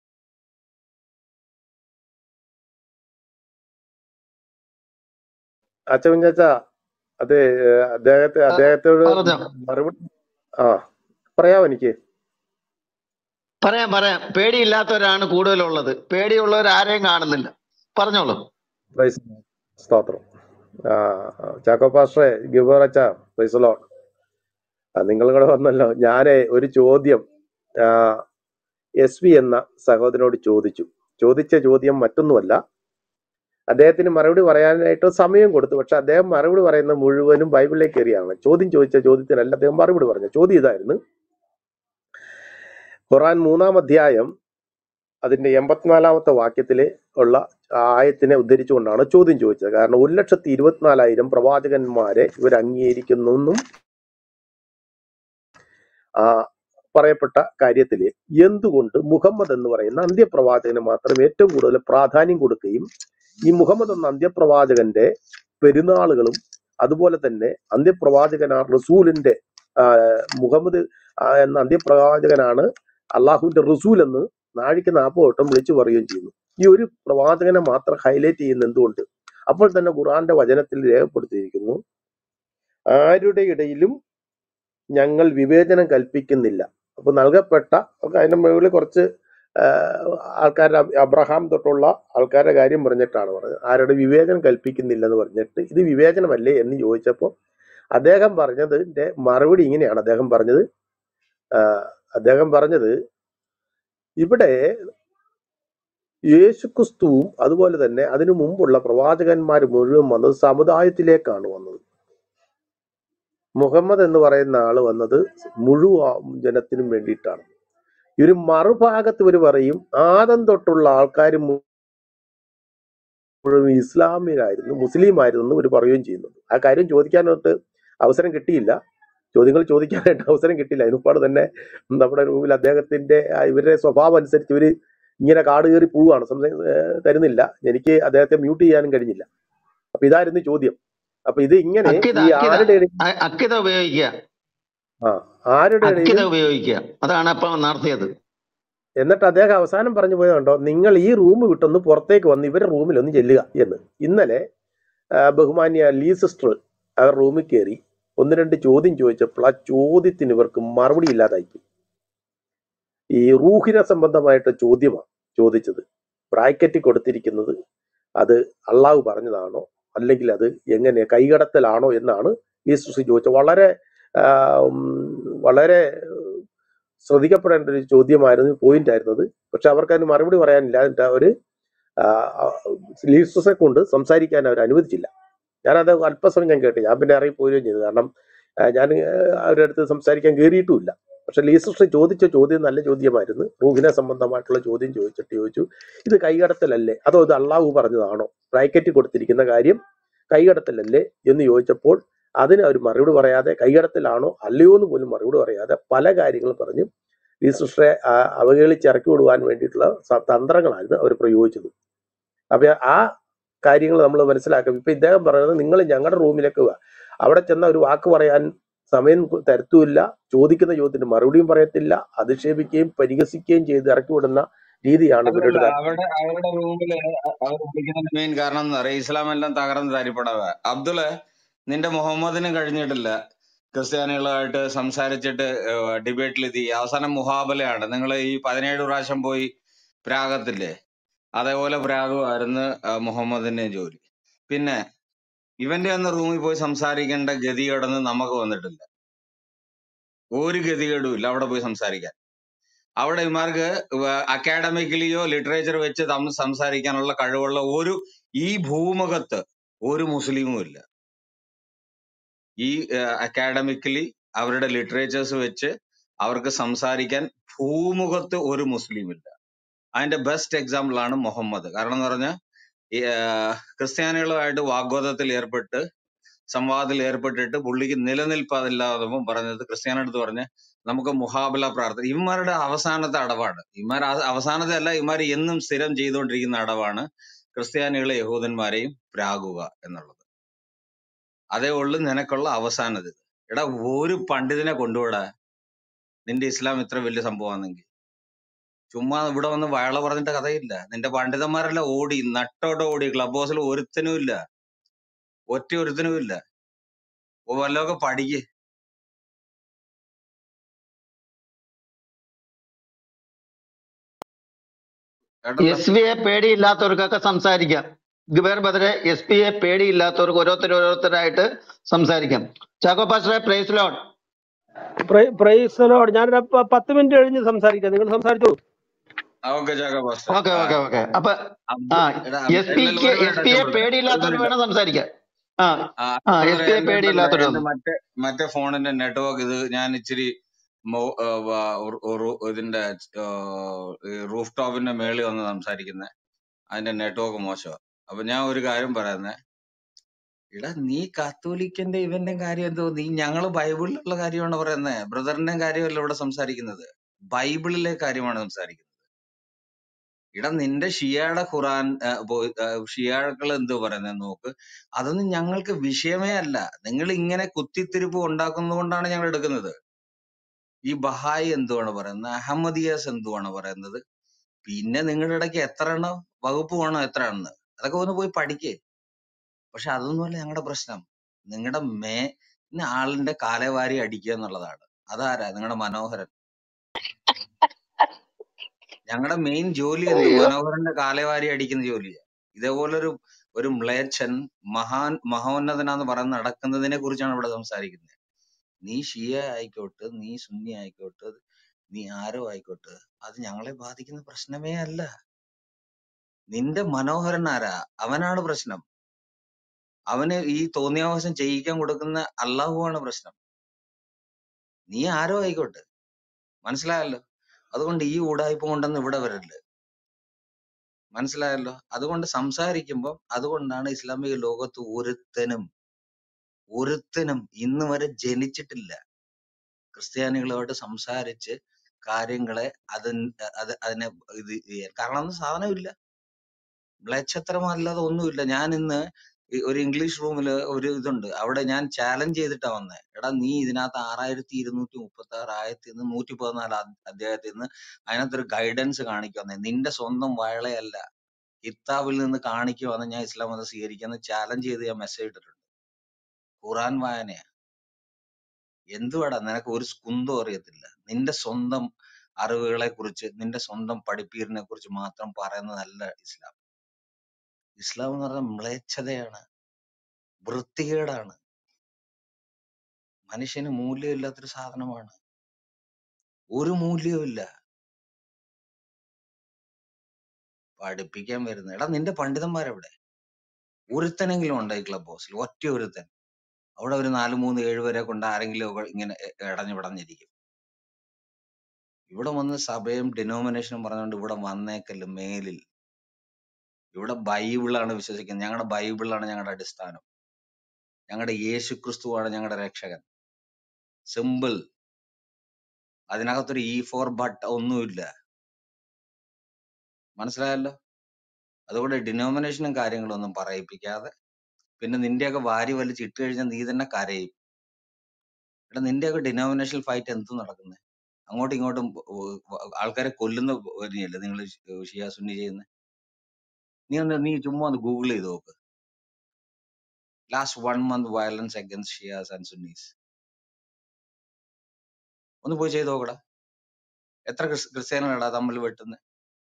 [SPEAKER 3] അച്ഛൻ ചാച്ച അതെ ഏഹ് അദ്ദേഹത്തെ
[SPEAKER 2] ആ,
[SPEAKER 3] അദ്ദേഹത്തോട്
[SPEAKER 2] പറഞ്ഞോ
[SPEAKER 3] മറുപടി ആ പറയാമോ എനിക്ക്
[SPEAKER 2] പറയാം പറയാം പേടിയില്ലാത്തവരാണ് കൂടുതലുള്ളത് പേടിയുള്ളവർ ആരെയും കാണുന്നില്ല പറഞ്ഞോളൂ
[SPEAKER 3] പ്രൈസ് സ്തോത്രം ആ ചാക്കോ പാസ്റ്ററെ ഗിബോർ അച്ഛ പ്രൈസലോ ആ നിങ്ങൾ കൂടെ വന്നല്ലോ ഞാനേ ഒരു ചോദ്യം എസ് വി എന്ന സഹോദരനോട് ചോദിച്ചു ചോദിച്ച ചോദ്യം മറ്റൊന്നുമല്ല അദ്ദേഹത്തിന് മറുപടി പറയാനായിട്ട് സമയം കൊടുത്തു പക്ഷെ അദ്ദേഹം മറുപടി പറയുന്ന മുഴുവനും ബൈബിളിലേക്ക് കയറിയാണ് ചോദ്യം ചോദിച്ച ചോദ്യത്തിനല്ല അദ്ദേഹം മറുപടി പറഞ്ഞു ചോദ്യം ഇതായിരുന്നു ഖുറാൻ മൂന്നാം അധ്യായം അതിന്റെ എൺപത്തിനാലാമത്തെ വാക്യത്തിൽ ഉള്ള ആയത്തിനെ ഉദ്ധരിച്ചുകൊണ്ടാണ് ചോദ്യം ചോദിച്ചത് കാരണം ഒരു ലക്ഷത്തി ഇരുപത്തിനാലായിരം പ്രവാചകന്മാരെ ഇവർ അംഗീകരിക്കുന്നെന്നും ആ പറയപ്പെട്ട കാര്യത്തിൽ എന്തുകൊണ്ട് മുഹമ്മദ് എന്ന് പറയുന്ന അന്ത്യപ്രവാചകന് മാത്രം ഏറ്റവും കൂടുതൽ പ്രാധാന്യം കൊടുക്കുകയും ഈ മുഹമ്മദ് എന്ന അന്ത്യപ്രവാചകന്റെ പെരുന്നാളുകളും അതുപോലെ തന്നെ അന്ത്യപ്രവാചകൻ ആ റസൂലിന്റെ ആ, മുഹമ്മദ് ആ, എന്ന അന്ത്യപ്രവാചകനാണ് അള്ളാഹുവിന്റെ റസൂൽ എന്ന് നാഴിക്ക് നാൽപ്പത് വട്ടം വിളിച്ചു പറയുകയും ചെയ്യുന്നു ഈ ഒരു പ്രവാചകനെ മാത്രം ഹൈലൈറ്റ് ചെയ്യുന്ന എന്തുകൊണ്ട് അപ്പോൾ തന്നെ ഖുറാന്റെ വചനത്തിൽ രേഖപ്പെടുത്തിയിരിക്കുന്നു ആരുടെ ഇടയിലും ഞങ്ങൾ വിവേചനം കൽപ്പിക്കുന്നില്ല അപ്പൊ നൽകപ്പെട്ട ഒക്കെ അതിന്റെ മുകളിൽ കുറച്ച് ആൾക്കാരുടെ അബ്രഹാം തൊട്ടുള്ള ആൾക്കാരുടെ കാര്യം പറഞ്ഞിട്ടാണ് പറഞ്ഞത് ആരുടെ വിവേചനം കൽപ്പിക്കുന്നില്ല എന്ന് പറഞ്ഞിട്ട് ഇത് വിവേചനമല്ലേ എന്ന് ചോദിച്ചപ്പോൾ അദ്ദേഹം പറഞ്ഞതിന്റെ മറുപടി ഇങ്ങനെയാണ് അദ്ദേഹം പറഞ്ഞത് ആ, അദ്ദേഹം പറഞ്ഞത് ഇവിടെ യേശുക്രിസ്തുവും അതുപോലെ തന്നെ അതിനു മുമ്പുള്ള പ്രവാചകന്മാർ മുഴുവൻ വന്നത് സമുദായത്തിലേക്കാണ് വന്നത് മുഹമ്മദ് എന്ന് പറയുന്ന ആള് വന്നത് മുഴുവൻ ജനത്തിനും വേണ്ടിയിട്ടാണ് ഈ ഒരു മറുഭാഗത്ത് ഇവർ പറയും ആദം തൊട്ടുള്ള ആൾക്കാർ മുഴുവൻ ഇസ്ലാമിലായിരുന്നു മുസ്ലിം ആയിരുന്നു എന്ന് ഇവർ പറയുകയും ചെയ്യുന്നുണ്ട് ആ കാര്യം ചോദിക്കാനായിട്ട് അവസരം കിട്ടിയില്ല ചോദ്യങ്ങൾ ചോദിക്കാനായിട്ട് അവസരം കിട്ടിയില്ല അതിനുപാട് തന്നെ നമ്മുടെ റൂമിൽ അദ്ദേഹത്തിന്റെ ആ ഇവരുടെ സ്വഭാവം അനുസരിച്ച് ഇവര് ഇങ്ങനെ കാട് കയറി പോവുകയാണ് സംശയം ഏഹ് തരുന്നില്ല എനിക്ക് അദ്ദേഹത്തെ മ്യൂട്ട് ചെയ്യാനും കഴിഞ്ഞില്ല അപ്പൊ ഇതായിരുന്നു ചോദ്യം അപ്പൊ ഇത് ഇങ്ങനെ
[SPEAKER 2] അക്കിത
[SPEAKER 3] ഈ
[SPEAKER 2] അക്കിത
[SPEAKER 3] ആരുടെ ഇടയിൽ
[SPEAKER 2] അ- അക്കിത ഉപയോഗിക്കുക
[SPEAKER 3] ആ ആരുടെ
[SPEAKER 2] അക്കിത
[SPEAKER 3] ഇടയിലും
[SPEAKER 2] ഉപയോഗിക്കുക അതാണ് ഇപ്പൊ നടത്തിയത്
[SPEAKER 3] എന്നിട്ട് അദ്ദേഹം അവസാനം പറഞ്ഞു പോയതുണ്ടോ നിങ്ങൾ ഈ റൂം വിട്ടൊന്ന് പുറത്തേക്ക് വന്ന് ഇവരുടെ റൂമിൽ ഒന്ന് ചെല്ലുക എന്ന് ഇന്നലെ ആ, ബഹുമാന്യ ലീ സിസ്റ്റർ അവർ റൂമിൽ കയറി ഒന്ന് രണ്ട് ചോദ്യം ചോദിച്ചപ്പോൾ ആ ചോദ്യത്തിന് ഇവർക്ക് മറുപടി ഇല്ലാതായി പോയി. ഈ റൂഹിനെ സംബന്ധമായിട്ട് ചോദ്യമാണ് ചോദിച്ചത് ബ്രാക്കറ്റിൽ കൊടുത്തിരിക്കുന്നത് അത് അള്ളാഹു പറഞ്ഞതാണോ അല്ലെങ്കിൽ അത് എങ്ങനെ കൈകടത്തലാണോ എന്നാണ് ഈ സൃഷ്ടി ചോദിച്ചത് വളരെ ആ, ഉം, വളരെ ശ്രദ്ധിക്കപ്പെടേണ്ട ഒരു ചോദ്യമായിരുന്നു പോയിന്റ് ആയിരുന്നത് പക്ഷെ അവർക്ക് അതിന് മറുപടി പറയാനില്ല എന്നിട്ട് അവർ ലീഡേഴ്സെ കൊണ്ട് സംസാരിക്കാൻ അവർ അനുവദിച്ചില്ല ഞാനത് അല്പസമയം ഞാൻ കേട്ടു ഞാൻ പിന്നെ ഇറങ്ങി പോവുകയും ചെയ്തു കാരണം ആ, ഞാൻ ആ, അവരുടെ അടുത്ത് സംസാരിക്കാൻ കയറിയിട്ടുമില്ല പക്ഷെ ലീസസ് ചോദിച്ച ചോദ്യം നല്ല ചോദ്യമായിരുന്നു റൂഹിനെ സംബന്ധമായിട്ടുള്ള ചോദ്യം ചോദിച്ചിട്ട് ചോദിച്ചു ഇത് കൈകടത്തലല്ലേ അതോ ഇത് അള്ളാഹു പറഞ്ഞതാണോ ബ്രാക്കറ്റ് കൊടുത്തിരിക്കുന്ന കാര്യം കൈകടത്തലല്ലേ എന്ന് ചോദിച്ചപ്പോൾ അതിന് അവർ മറുപടി പറയാതെ കൈകടത്തലാണോ അല്ലയോ എന്ന് പോലും മറുപടി പറയാതെ പല കാര്യങ്ങൾ പറഞ്ഞു ലീസറെ അവഹേളിച്ച് ഇറക്കി വിടുവാൻ വേണ്ടിയിട്ടുള്ള സ- തന്ത്രങ്ങളായിരുന്നു അവർ പ്രയോഗിച്ചത് അപ്പൊ ആ കാര്യങ്ങൾ നമ്മൾ മനസ്സിലാക്കും ഇപ്പൊ ഇദ്ദേഹം പറയുന്നത് നിങ്ങൾ ഞങ്ങളുടെ റൂമിലേക്ക് വാ അവിടെ ചെന്ന ഒരു വാക്ക് പറയാൻ സമയം തരത്തുമില്ല ചോദിക്കുന്ന ചോദ്യത്തിന് മറുപടിയും പറയത്തില്ല അധിക്ഷേപിക്കുകയും പരിഹസിക്കുകയും ചെയ്ത് ഇറക്കി വിടുന്ന രീതിയാണ്
[SPEAKER 5] അതല്ല
[SPEAKER 3] ഇവരുടെ
[SPEAKER 5] അവിടെ അവരുടെ റൂമില് അവർ വിളിക്കുന്നതിന്റെ മെയിൻ കാരണം എന്ന് പറയാം ഇസ്ലാം എല്ലാം തകർന്ന് തരിപ്പടവ അബ്ദുള്ള നിന്റെ മുഹമ്മദിന് കഴിഞ്ഞിട്ടില്ല ക്രിസ്ത്യാനികളുമായിട്ട് സംസാരിച്ചിട്ട് ഡിബേറ്റിൽ എത്തി അവസാനം മുഹാബലയാണ് നിങ്ങൾ ഈ പതിനേഴ് പ്രാവശ്യം പോയി പ്രാഗത്തില്ലേ അതേപോലെ പ്രാഗമായിരുന്നു ആ, മുഹമ്മദിന്റെ ജോലി പിന്നെ ഇവന്റെ അന്ന് റൂമിൽ പോയി സംസാരിക്കേണ്ട ഗതികേടൊന്നും നമുക്ക് വന്നിട്ടില്ല ഒരു ഗതികേടും ഇല്ല അവിടെ പോയി സംസാരിക്കാൻ അവിടെ ഇമാർക്ക് അക്കാഡമിക്കലിയോ ലിറ്ററേച്ചർ വെച്ച് തമ്മിൽ സംസാരിക്കാനുള്ള കഴിവുള്ള ഒരു ഈ ഭൂമുഖത്ത് ഒരു മുസ്ലിമും ഇല്ല ഈ അക്കാഡമിക്കലി അവരുടെ ലിറ്ററേച്ചേഴ്സ് വെച്ച് അവർക്ക് സംസാരിക്കാൻ ഭൂമുഖത്ത് ഒരു മുസ്ലിം ഇല്ല അതിന്റെ ബെസ്റ്റ് എക്സാമ്പിൾ ആണ് മുഹമ്മദ് കാരണം എന്ന് പറഞ്ഞാൽ ക്രിസ്ത്യാനികളുമായിട്ട് വാഗ്വാദത്തിൽ ഏർപ്പെട്ട് സംവാദത്തിൽ ഏർപ്പെട്ടിട്ട് പുള്ളിക്ക് നിലനിൽപ്പതില്ലാതെ പറഞ്ഞത് ക്രിസ്ത്യാനി അടുത്ത് പറഞ്ഞ് നമുക്ക് മുഹാബല പ്രാർത്ഥന ഇവന്മാരുടെ അവസാനത്തെ അടവാണ് ഇവന്മാർ ആ- അവസാനത്തെ അല്ല ഇവന്മാർ എന്നും സ്ഥിരം ചെയ്തുകൊണ്ടിരിക്കുന്ന അടവാണ് ക്രിസ്ത്യാനികളെ യഹൂദന്മാരെയും പ്രാകുക എന്നുള്ളത് അതേ ഉള്ളു നിനക്കുള്ള അവസാനത് എടാ ഒരു പണ്ഡിതനെ കൊണ്ടുപോടാ നിന്റെ ഇസ്ലാം ഇത്ര വലിയ സംഭവമാണെങ്കിൽ ചുമ്മാ ഇവിടെ വന്ന് വയള പറഞ്ഞിട്ട് കഥയില്ല നിന്റെ പണ്ഡിതന്മാരെല്ലാം ഓടി നട്ടോടെ ഓടി ക്ലബ് ഹൗസിൽ ഒരുത്തനും ഇല്ല ഒറ്റ ഒരുത്തനും ഇല്ല ഓ വല്ലതൊക്കെ പഠിക്ക് കേട്ടല്ലോ
[SPEAKER 2] എസ് ബി ഐ പേടിയില്ലാത്തവർക്കൊക്കെ സംസാരിക്കാം ഗുബേർ ബദറെ എസ് പി ഐ പേടിയില്ലാത്തവർക്ക് ഓരോരുത്തർ ഓരോരുത്തരായിട്ട് സംസാരിക്കാം ചാക്കോ പാസ്റ്ററെ പ്രൈസ് ലോഡ്
[SPEAKER 6] പ്രൈസലോട് ഞാനൊരു പ- പത്ത് മിനിറ്റ് കഴിഞ്ഞ് സംസാരിക്കാം നിങ്ങൾ സംസാരിച്ചോളൂ
[SPEAKER 5] ഓക്കെ ജാഗ പാസ്റ്റർ
[SPEAKER 2] ഓക്കെ ഓക്കെ ഓക്കെ അപ്പൊ ആ
[SPEAKER 5] അബ്ദുൾ എടാ
[SPEAKER 2] എസ് പിക്ക്
[SPEAKER 5] ഒരു
[SPEAKER 2] എസ് പി ഐ
[SPEAKER 5] മിനിറ്റ് ഒരു
[SPEAKER 2] പേടിയില്ലാത്തവർ
[SPEAKER 5] മിനിറ്റ്
[SPEAKER 2] വേണം സംസാരിക്കാൻ ആ
[SPEAKER 5] ആ
[SPEAKER 2] ആ
[SPEAKER 5] ബ്രദറെ
[SPEAKER 2] എസ് പി ഐ
[SPEAKER 5] എന്റെ ഉണ്ടല്ലോ
[SPEAKER 2] പേടിയില്ലാത്തവർ
[SPEAKER 5] എന്റെ
[SPEAKER 2] വന്നു
[SPEAKER 5] മറ്റേ മറ്റേ ഫോണിന്റെ നെറ്റ്വർക്ക് ഇത് ഞാൻ ഇച്ചിരി മോ- ആ, വ- റു- റു- ഇതിന്റെ റൂഫ് ടോപ്പിന്റെ മേളിൽ വന്ന് സംസാരിക്കുന്നത് അതിന്റെ നെറ്റ്വർക്ക് മോശമാ അപ്പൊ ഞാൻ ഒരു കാര്യം പറയുന്നേ എടാ നീ കത്തോലിക്കന്റെ ഇവന്റെ കാര്യം എന്തോ നീ ഞങ്ങള് ബൈബിളിലുള്ള കാര്യമാണ് പറയുന്നത് ബ്രദറിന്റെ കാര്യമല്ല ഇവിടെ സംസാരിക്കുന്നത് ബൈബിളിലെ കാര്യമാണ് സംസാരിക്കുന്നത് എടാ നിന്റെ ഷിയയുടെ ഖുറാൻ ആ, ബോ- ആ, ഷിയാക്കൾ എന്തോ പറയുന്നത് നോക്ക് അതൊന്നും ഞങ്ങൾക്ക് വിഷയമേ അല്ല നിങ്ങൾ ഇങ്ങനെ കുത്തിത്തിരിപ്പ് ഉണ്ടാക്കുന്നത് കൊണ്ടാണ് ഞങ്ങൾ എടുക്കുന്നത് ഈ ബഹായി എന്തുവാണ് പറയുന്നത് അഹമ്മദിയാസ് എന്തുവാണ് പറയുന്നത് പിന്നെ നിങ്ങളുടെ ഇടയ്ക്ക് എത്ര എണ്ണം വകുപ്പ് വേണം എത്ര എണ്ണം അതൊക്കെ ഒന്ന് പോയി പഠിക്കേ പക്ഷെ അതൊന്നുമല്ല ഞങ്ങളുടെ പ്രശ്നം നിങ്ങളുടെ മേ ഇന്ന ആളിന്റെ കാലവാരി അടിക്കുക എന്നുള്ളതാണ് അതാരാ നിങ്ങളുടെ മനോഹരൻ ഞങ്ങളുടെ മെയിൻ ജോലി എന്ത്
[SPEAKER 2] അയ്യോ
[SPEAKER 5] മനോഹരന്റെ കാലവാരി അടിക്കുന്ന ജോലിയാ ഇതേപോലൊരു ഒരു മ്ലേച്ഛൻ മഹാൻ മഹോന്നതനാന്ന് പറഞ്ഞ് നടക്കുന്നതിനെ കുറിച്ചാണ് ഇവിടെ സംസാരിക്കുന്നത് നീ ഷിയ ആയിക്കോട്ടെ നീ സുന്നി ആയിക്കോട്ടെ നീ ആരോ ആയിക്കോട്ടെ അത് ഞങ്ങളെ ബാധിക്കുന്ന പ്രശ്നമേ അല്ല നിന്റെ മനോഹരൻ ആരാ അവനാണ് പ്രശ്നം അവന് ഈ തോന്നിയാവാസം ചെയ്യിക്കാൻ കൊടുക്കുന്ന അള്ളാഹുവാണ് പ്രശ്നം നീ ആരോ ആയിക്കോട്ടെ മനസ്സിലായല്ലോ അതുകൊണ്ട് ഈ ഉടായ്പ കൊണ്ടൊന്നും ഇവിടെ വരരുത് മനസ്സിലായല്ലോ അതുകൊണ്ട് സംസാരിക്കുമ്പോൾ അതുകൊണ്ടാണ് ഇസ്ലാമിക ലോകത്ത് ഒരുത്തനും ഒരുത്തനും ഇന്ന് വരെ ജനിച്ചിട്ടില്ല ക്രിസ്ത്യാനികളുമായിട്ട് സംസാരിച്ച് കാര്യങ്ങളെ അത് അത് അതിനെ ഇത് ചെയ്യാൻ കാരണം ഒന്നും സാധനമില്ല മ്ലേച്ഛത്തരമല്ലാതെ ഒന്നുമില്ല ഞാൻ ഇന്ന് ഈ ഒരു ഇംഗ്ലീഷ് റൂമില് ഒരു ഇതുണ്ട് അവിടെ ഞാൻ ചാലഞ്ച് ചെയ്തിട്ടാ വന്നേ എടാ നീ ഇതിനകത്ത് ആറായിരത്തി ഇരുന്നൂറ്റി മുപ്പത്തി ആറ് ആയത്തിൽ നിന്ന് നൂറ്റി പതിനാല് അധ്യായത്തിൽ നിന്ന് അതിനകത്തൊരു ഗൈഡൻസ് കാണിക്കുവന്നേ നിന്റെ സ്വന്തം വയളയല്ല കിതാബിൽ നിന്ന് കാണിക്കുവാന്ന് ഞാൻ ഇസ്ലാം മതം സ്വീകരിക്കുന്ന ചാലഞ്ച് ചെയ്ത് ഞാൻ മെസ്സേജ് ഇട്ടിട്ടുണ്ട് ഖുറാൻ വായനയാ എന്തുവാടാ നിനക്ക് ഒരു കുന്തം അറിയത്തില്ല നിന്റെ സ്വന്തം അറിവുകളെ കുറിച്ച് നിന്റെ സ്വന്തം പഠിപ്പീരിനെ കുറിച്ച് മാത്രം പറയുന്നതല്ല ഇസ്ലാം ഇസ്ലാം എന്ന് പറഞ്ഞാൽ മ്ലേച്ഛതയാണ് വൃത്തികേടാണ് മനുഷ്യന് മൂല്യമില്ലാത്തൊരു സാധനമാണ് ഒരു മൂല്യവും ഇല്ല പഠിപ്പിക്കാൻ വരുന്നത് എടാ നിന്റെ പണ്ഡിതന്മാരെവിടെ ഒരുത്തനെങ്കിലും ഉണ്ടോ ഈ ക്ലബ് ഹൗസിൽ ഒറ്റ ഒരുത്തൻ അവിടെ ഒരു നാല് മൂന്ന് ഏഴ് പേരെ കൊണ്ട് ആരെങ്കിലും ഒക്കെ ഇങ്ങനെ എ- എടഞ്ഞു പിടഞ്ഞിരിക്കും ഇവിടെ വന്ന് സഭയും ഡിനോമിനേഷനും പറഞ്ഞുകൊണ്ട് ഇവിടെ വന്നേക്കല്ല മേലിൽ ഇവിടെ ബൈബിളാണ് വിശ്വസിക്കുന്നത് ഞങ്ങളുടെ ബൈബിളാണ് ഞങ്ങളുടെ അടിസ്ഥാനം ഞങ്ങളുടെ യേശു ക്രിസ്തുവാണ് ഞങ്ങളുടെ രക്ഷകൻ സിമ്പിൾ അതിനകത്തൊരു ഇ ഫോർ ബട്ട് ഒന്നുമില്ല മനസ്സിലായല്ലോ അതുകൊണ്ട് ഡിനോമിനേഷനും കാര്യങ്ങളും ഒന്നും പറയിപ്പിക്കാതെ പിന്നെ നിന്റെയൊക്കെ വാരി വലിച്ച് ഇട്ട് കഴിഞ്ഞാൽ നീ തന്നെ കരയും എടാ നിന്റെയൊക്കെ ഡിനോമിനേഷൻ ഫൈറ്റ് എന്ത് നടക്കുന്നത് അങ്ങോട്ടും ഇങ്ങോട്ടും ഉ- ഉ- ആൾക്കാരെ കൊല്ലുന്ന വരികയല്ലേ നിങ്ങൾ ഷിയ സുന്നി ചെയ്യുന്നത് നീ ഒന്ന് നീ ചുമ്മാ ഒന്ന് ഗൂഗിൾ ചെയ്ത് നോക്ക് last one month violence against Shias and Sunnis ഒന്ന് പോയി ചെയ്ത് നോക്കടാ എത്ര ക്രിസ് ക്രിസ്ത്യാനികളാ തമ്മിൽ വെട്ടുന്നത്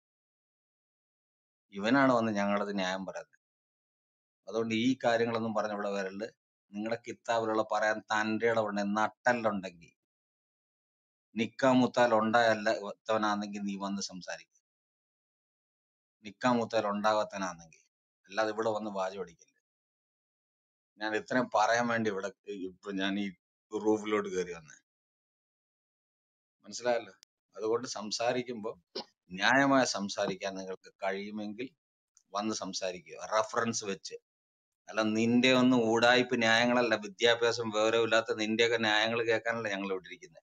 [SPEAKER 5] ഇവനാണ് വന്ന് ഞങ്ങളത് ന്യായം പറയുന്നത് അതുകൊണ്ട് ഈ കാര്യങ്ങളൊന്നും പറഞ്ഞ ഇവിടെ വരല് നിങ്ങളുടെ കിതാബിലുള്ള പറയാൻ തന്റെ ഇടമുണ്ട് നട്ടല്ലുണ്ടെങ്കിൽ നിക്കാമുത്താൽ ഉണ്ടായല്ലവനാണെങ്കിൽ നീ വന്ന് സംസാരിക്കും നിക്കാമുത്താൽ ഉണ്ടാകാത്തവനാണെങ്കിൽ അല്ലാതെ ഇവിടെ വന്ന് വാചം അടിക്കില്ല ഞാൻ ഇത്രയും പറയാൻ വേണ്ടി ഇവിടെ ഇപ്പൊ ഞാൻ ഈ റൂഫിലോട്ട് കയറി വന്നെ മനസ്സിലായല്ലോ അതുകൊണ്ട് സംസാരിക്കുമ്പോൾ ന്യായമായി സംസാരിക്കാൻ നിങ്ങൾക്ക് കഴിയുമെങ്കിൽ വന്ന് സംസാരിക്കുക റഫറൻസ് വെച്ച് അല്ല നിന്റെ ഒന്നും ഊടായ്പ ന്യായങ്ങളല്ല വിദ്യാഭ്യാസം വിവരമില്ലാത്ത നിന്റെയൊക്കെ ന്യായങ്ങൾ കേൾക്കാനല്ല ഞങ്ങൾ ഇവിടെ ഇരിക്കുന്നത്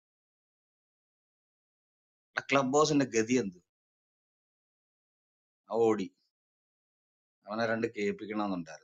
[SPEAKER 5] ക്ലബ് ഹൗസിന്റെ ഗതി എന്ത് ആ ഓടി അവനെ രണ്ട് കേൾപ്പിക്കണമെന്നുണ്ടായിരുന്നു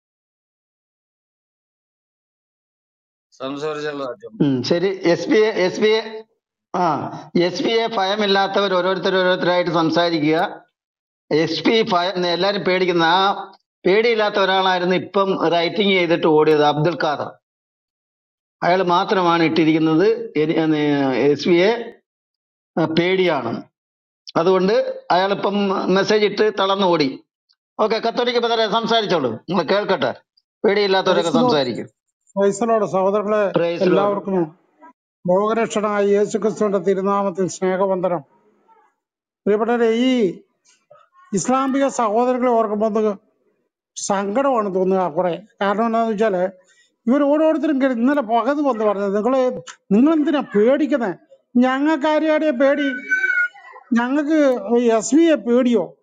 [SPEAKER 5] സംസാരിച്ചല്ലോ അച്ഛൻ
[SPEAKER 2] ഉം, ശരി എസ് പി എസ് പി ആ എസ് പി എ ഭയമില്ലാത്തവർ ഓരോരുത്തർ ഓരോരുത്തരായിട്ട് സംസാരിക്കുക എസ് പി ഭയം എല്ലാരും പേടിക്കുന്ന ആ പേടിയില്ലാത്ത ഒരാളായിരുന്നു ഇപ്പം റൈറ്റിംഗ് ചെയ്തിട്ട് ഓടിയത് അബ്ദുൽ ഖാദർ അയാൾ മാത്രമാണ് ഇട്ടിരിക്കുന്നത് എസ് പി എ പേടിയാണ് അതുകൊണ്ട് അയാൾ ഇപ്പം മെസ്സേജ് ഇട്ട് തളർന്നു ഓടി ഓക്കെ കത്തോലിക്ക ബദറെ സംസാരിച്ചോളൂ നിങ്ങൾ കേൾക്കട്ടെ പേടിയില്ലാത്തവരൊക്കെ
[SPEAKER 7] ക്രൈസ്തലോട്
[SPEAKER 2] സംസാരിക്കും
[SPEAKER 7] ക്രൈസ്തലോട് സഹോദരങ്ങളെ
[SPEAKER 2] പ്രൈസ് ലോഡ്
[SPEAKER 7] എല്ലാവർക്കും ലോകരക്ഷകനായ യേശുക്രിസ്തുവിന്റെ തിരുനാമത്തിൽ സ്നേഹവന്ദനം പ്രിയപ്പെട്ടവരെ ഈ ഇസ്ലാമിക സഹോദരങ്ങളെ ഓർക്കുമ്പോൾ ഒന്ന് സങ്കടമാണ് തോന്നുക കുറെ കാരണം എന്താണെന്ന് വെച്ചാല് ഇവർ ഓരോരുത്തരും കേ- ഇന്നലെ പകത് വന്ന് പറഞ്ഞത് നിങ്ങള് നിങ്ങൾ എന്തിനാ പേടിക്കുന്നത് ഞങ്ങൾക്ക് ആരെയാടെയാ പേടി ഞങ്ങൾക്ക് എസ് ബിയെ പേടിയോ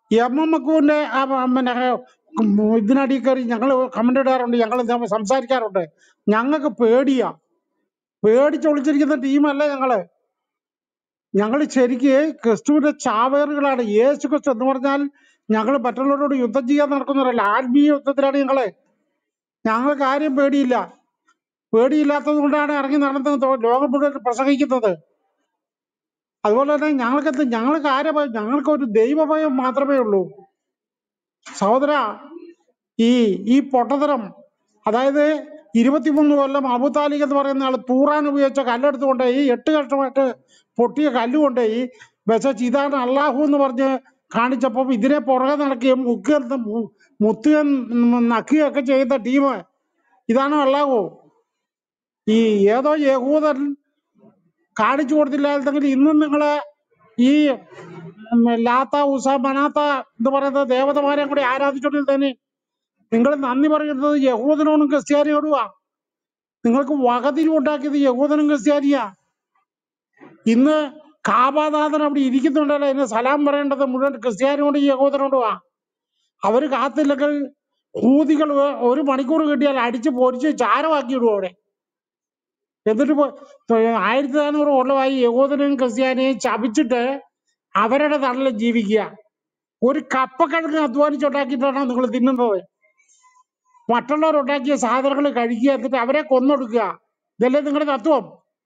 [SPEAKER 7] എം എം മക്കുവിന്റെ ആ പ- പിന്നെ ഉം ഇതിനടിയിൽ കയറി ഞങ്ങൾ കമന്റ് ഇടാറുണ്ട് ഞങ്ങൾ സംസാരിക്കാറുണ്ട് ഞങ്ങൾക്ക് പേടിയാ പേടിച്ചൊളിച്ചിരിക്കുന്ന ടീമല്ല ഞങ്ങള് ഞങ്ങൾ ശരിക്ക് ക്രിസ്തുവിന്റെ ചാവേറുകളാണ് യേശു ക്രിസ്തു എന്ന് പറഞ്ഞാൽ ഞങ്ങൾ മറ്റുള്ളവരോട് യുദ്ധം ചെയ്യാൻ നടക്കുന്നവരല്ല ആത്മീയ യുദ്ധത്തിലാണ് ഞങ്ങള് ഞങ്ങൾക്ക് ആരും പേടിയില്ല പേടിയില്ലാത്തത് കൊണ്ടാണ് ഇറങ്ങി നടന്നത് ലോകം മുഴുവൻ പ്രസംഗിക്കുന്നത് അതുപോലെ തന്നെ ഞങ്ങൾക്ക് ഞങ്ങൾക്ക് ആരെ ഭയം ഞങ്ങൾക്ക് ഒരു ദൈവഭയം മാത്രമേ ഉള്ളൂ സഹോദര ഈ ഈ പൊട്ടത്തരം അതായത് ഇരുപത്തിമൂന്ന് കൊല്ലം അബുതാലിക് എന്ന് പറയുന്ന ആള് തൂറാൻ ഉപയോഗിച്ച കല്ലെടുത്ത് കൊണ്ടുപോയി എട്ട് കഷ്ടമായിട്ട് പൊട്ടിയ കല്ല് കൊണ്ടുപോയി വെച്ച ഇതാണ് അള്ളാഹു എന്ന് പറഞ്ഞ് കാണിച്ചപ്പോൾ ഇതിനെ പുറകെ നടക്കുകയും മുക്കുക മുത്തുകയും നക്കുകയൊക്കെ ചെയ്യുന്ന ടീം ഇതാണ് അള്ളാഹു ഈ ഏതോ യഹൂദൻ കാണിച്ചു കൊടുത്തില്ലായിരുന്നെങ്കിൽ ഇന്നും നിങ്ങള് ഈ ഉം, ലാത്ത ഉസ മനാത്ത എന്ന് പറയുന്ന ദേവതമാരെ കൂടി ആരാധിച്ചോണ്ടിൽ തന്നെ നിങ്ങൾ നന്ദി പറയുന്നത് യഹൂദനോടും ക്രിസ്ത്യാനിയോടുമാ നിങ്ങൾക്ക് വകതിരിവുണ്ടാക്കിയത് യഹൂദനും ക്രിസ്ത്യാനിയാ ഇന്ന് കാബാനാഥൻ അവിടെ ഇരിക്കുന്നുണ്ടല്ലോ ഇന്ന് സലാം പറയേണ്ടത് മുഴുവൻ ക്രിസ്ത്യാനിയോടും യഹൂദനോടുമാ അവര് കാത്തില്ലെങ്കിൽ ഹൂതികൾ ഒരു മണിക്കൂർ കിട്ടിയാൽ അടിച്ച് പൊരിച്ച് ചാരമാക്കി വിടും അവിടെ എന്നിട്ട് പോ- ആയിരത്തി നാനൂറ് കൊല്ലമായി യഹൂദനെയും ക്രിസ്ത്യാനിയെയും ചപിച്ചിട്ട് അവരുടെ തണലിൽ ജീവിക്കുക ഒരു കപ്പക്കിഴങ്ങ് അധ്വാനിച്ചുണ്ടാക്കിയിട്ടാണോ നിങ്ങൾ തിന്നുന്നത് മറ്റുള്ളവർ ഉണ്ടാക്കിയ സാധനങ്ങൾ കഴിക്കുക എന്നിട്ട് അവരെ കൊന്നൊടുക്കുക ഇതല്ലേ നിങ്ങളുടെ തത്വം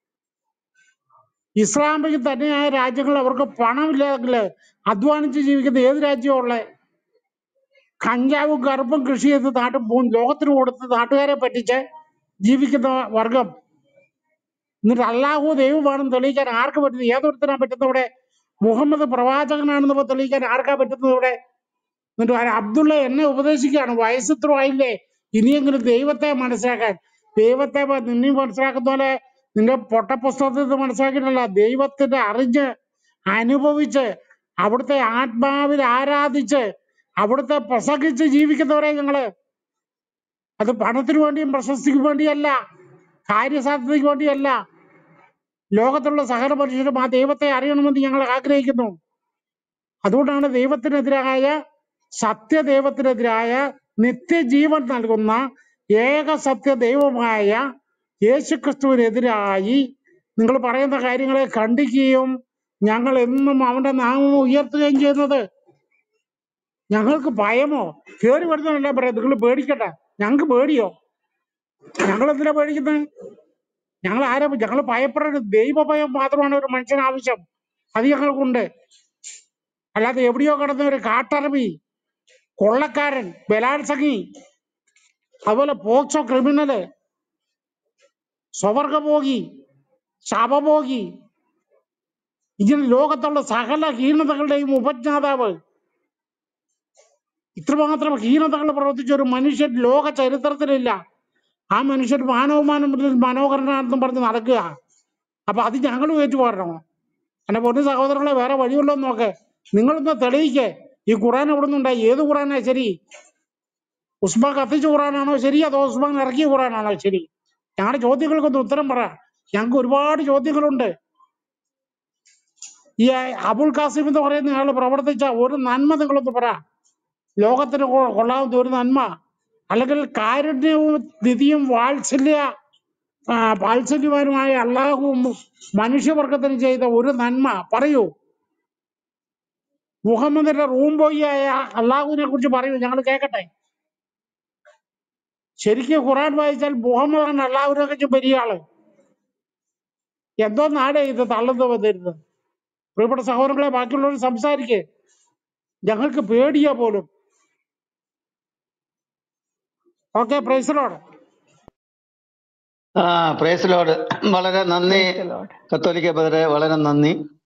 [SPEAKER 7] ഇസ്ലാമിക തന്നെയായ രാജ്യങ്ങൾ അവർക്ക് പണമില്ലെങ്കിൽ അധ്വാനിച്ച് ജീവിക്കുന്ന ഏത് രാജ്യമുള്ളേ കഞ്ചാവും കറുപ്പും കൃഷി ചെയ്ത് നാട്ടിൽ പോകും ലോകത്തിന് കൊടുത്ത് നാട്ടുകാരെ പറ്റിച്ച് ജീവിക്കുന്ന വർഗം എന്നിട്ട് അള്ളാഹു ദൈവമാണെന്ന് തെളിയിക്കാൻ ആർക്ക് പറ്റുന്നു ഏതൊരുത്തനാ പറ്റുന്ന ഇവിടെ മുഹമ്മദ് പ്രവാചകനാണെന്ന് ഇപ്പൊ തെളിയിക്കാൻ ആർക്കാ പറ്റുന്നത് ഇവിടെ എന്നിട്ട് ആ അബ്ദുള്ള എന്നെ ഉപദേശിക്കുകയാണ് വയസ്സ് ഇത്ര ആയില്ലേ ഇനിയെങ്കിലും ദൈവത്തെ മനസ്സിലാക്കാൻ ദൈവത്തെ പ- നിന്നെ മനസ്സിലാക്കുന്ന പോലെ നിന്റെ പൊട്ടപ്പുസ്തകത്തിൽ നിന്ന് മനസ്സിലാക്കിയിട്ടല്ല ദൈവത്തിന്റെ അറിഞ്ഞ് അനുഭവിച്ച് അവിടുത്തെ ആത്മാവിൽ ആരാധിച്ച് അവിടുത്തെ പ്രസംഗിച്ച് ജീവിക്കുന്നവരെ ഞങ്ങള് അത് പണത്തിന് വേണ്ടിയും പ്രശസ്തിക്ക് വേണ്ടിയല്ല കാര്യസാധ്യതയ്ക്ക് വേണ്ടിയല്ല ലോകത്തുള്ള സകല മനുഷ്യരും ആ ദൈവത്തെ അറിയണമെന്ന് ഞങ്ങൾ ആഗ്രഹിക്കുന്നു അതുകൊണ്ടാണ് ദൈവത്തിനെതിരായ സത്യദൈവത്തിനെതിരായ നിത്യജീവൻ നൽകുന്ന ഏക സത്യ ദൈവമായ യേശുക്രിസ്തുവിനെതിരായി നിങ്ങൾ പറയുന്ന കാര്യങ്ങളെ ഖണ്ഡിക്കുകയും ഞങ്ങൾ എന്നും അവന്റെ നാമം ഉയർത്തുകയും ചെയ്യുന്നത് ഞങ്ങൾക്ക് ഭയമോ കയറി വരുന്നതല്ല പറയാം നിങ്ങൾ പേടിക്കണ്ട ഞങ്ങൾക്ക് പേടിയോ ഞങ്ങൾ എന്തിനാ പേടിക്കുന്നത് ഞങ്ങൾ ആരെ ഞങ്ങൾ ഭയപ്പെടരുത് ദൈവഭയം മാത്രമാണ് ഒരു മനുഷ്യന് ആവശ്യം അത് ഞങ്ങൾക്കുണ്ട് അല്ലാതെ എവിടെയോ കിടന്ന ഒരു കാട്ടറബി കൊള്ളക്കാരൻ ബലാത്സംഗി അതുപോലെ പോക്സോ ക്രിമിനല് സ്വവർഗഭോഗി ശവഭോഗി ഇങ്ങനെ ലോകത്തുള്ള സകല ഹീനതകളുടെയും ഉപജ്ഞാതാവ് ഇത്രമാത്രം ഹീനതകൾ പ്രവർത്തിച്ച ഒരു മനുഷ്യൻ ലോക ചരിത്രത്തിലില്ല ആ മനുഷ്യൻ മാനവമാനം മനോഹരനാണെന്നും പറഞ്ഞ് നടക്കുക അപ്പൊ അത് ഞങ്ങൾ ഏറ്റുപാടണോ എന്റെ പൊന്നു സഹോദരങ്ങളെ വേറെ വഴിയുള്ളോ എന്ന് നോക്ക് നിങ്ങളൊന്ന് തെളിയിക്കേ ഈ ഖുറാൻ എവിടെ നിന്നുണ്ടായി ഏത് ഖുറാനാ ശരി ഉസ്മാൻ കത്തിച്ച ഖുറാനാണോ ശരി അതോ ഉസ്മാൻ ഇറക്കിയ ഖുറാനാണോ ശരി ഞങ്ങളുടെ ചോദ്യങ്ങൾക്കൊന്ന് ഉത്തരം പറ ഞങ്ങൾക്ക് ഒരുപാട് ചോദ്യങ്ങളുണ്ട് ഈ അബുൽ ഖാസിം എന്ന് പറയുന്ന ആൾ പ്രവർത്തിച്ച ഒരു നന്മ നിങ്ങളൊന്ന് പറ ലോകത്തിന് കൊ- കൊള്ളാവുന്ന ഒരു നന്മ അല്ലെങ്കിൽ കാരുണ്യവും നിധിയും വാത്സല്യ ആ, വാത്സല്യവാനുമായ അള്ളാഹുവും മനുഷ്യവർഗത്തിന് ചെയ്ത ഒരു നന്മ പറയൂ മുഹമ്മദിന്റെ റൂം ബോയി ആയ അള്ളാഹുവിനെ കുറിച്ച് പറയൂ ഞങ്ങൾ കേൾക്കട്ടെ ശരിക്കും ഖുറാൻ വായിച്ചാൽ മുഹമ്മദാണ് അള്ളാഹുവിനെ കുറിച്ച് വലിയ ആള് എന്തോ നാടേ ഇത് തള്ളുന്നു വന്നിരുന്നത് പ്രിയപ്പെട്ട സഹോദരങ്ങളെ ബാക്കിയുള്ളവർ സംസാരിക്കേ ഞങ്ങൾക്ക് പേടിയാ പോലും ഓക്കെ പ്രൈസലോട്
[SPEAKER 2] ആ പ്രേസ് ലോഡ് വളരെ നന്ദി
[SPEAKER 8] Praise the Lord.
[SPEAKER 2] കത്തോലിക്ക ബദറെ വളരെ നന്ദി